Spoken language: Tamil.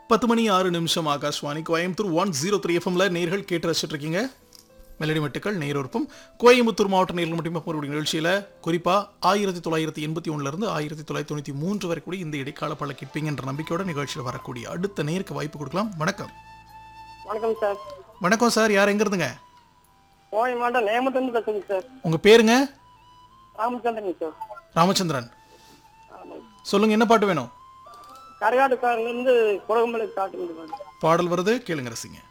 பத்து மணி ஆறு நிமிஷம் Akashvani Coimbatore one zero three எஃப்எம்ல நேர்கள் கேட்டு ரசிச்சுட்டு இருக்கீங்க மெலடி மட்டுக்கள் நேரொருப்பும் கோயம்புத்தூர் மாவட்ட நேரில் மட்டுமே போகக்கூடிய நிகழ்ச்சியில் குறிப்பாக ஆயிரத்தி தொள்ளாயிரத்தி எண்பத்தி ஒன்றுலேருந்து ஆயிரத்தி தொள்ளாயிரத்தி தொண்ணூற்றி மூன்று வரை கூட இந்த இடைக்கால பல கேட்பீங்கன்ற நம்பிக்கையோட நிகழ்ச்சியில் வரக்கூடிய அடுத்த நேருக்கு வாய்ப்பு கொடுக்கலாம் வணக்கம் வணக்கம் சார் வணக்கம் சார் யார் எங்க இருந்துங்க கோவை மாவட்டம் நேமத்திலிருந்து பேசுங்க சார் உங்கள் பேருங்க ராமச்சந்திரன் சார் ராமச்சந்திரன் ஆமாம் சொல்லுங்க என்ன பாட்டு வேணும் கரகாட்டுக்காரிலிருந்து குடகுமலை காட்டுங்க பாடல் வருது கேளுங்க ரசிங்க